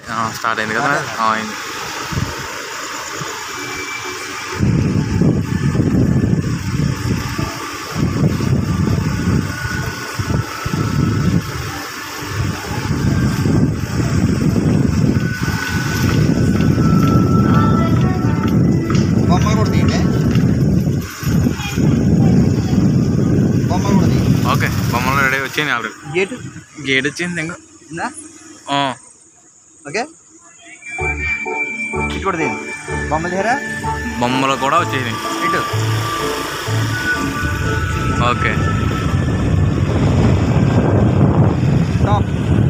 start అయింది కదా ఆ, అయింది బొమ్మ కూడా తీయండి బొమ్మ కూడా తీయండి ఓకే బొమ్మలు రెడీ వచ్చింది ఆల్రెడీ గేటు గేట్ వచ్చింది ఇంకా ఉందా ఆ, ఓకే ఇటు కూడా తీయండి బొమ్మలు తీయరా బొమ్మలు కూడా వచ్చేది ఇటు ఓకే స్టాప్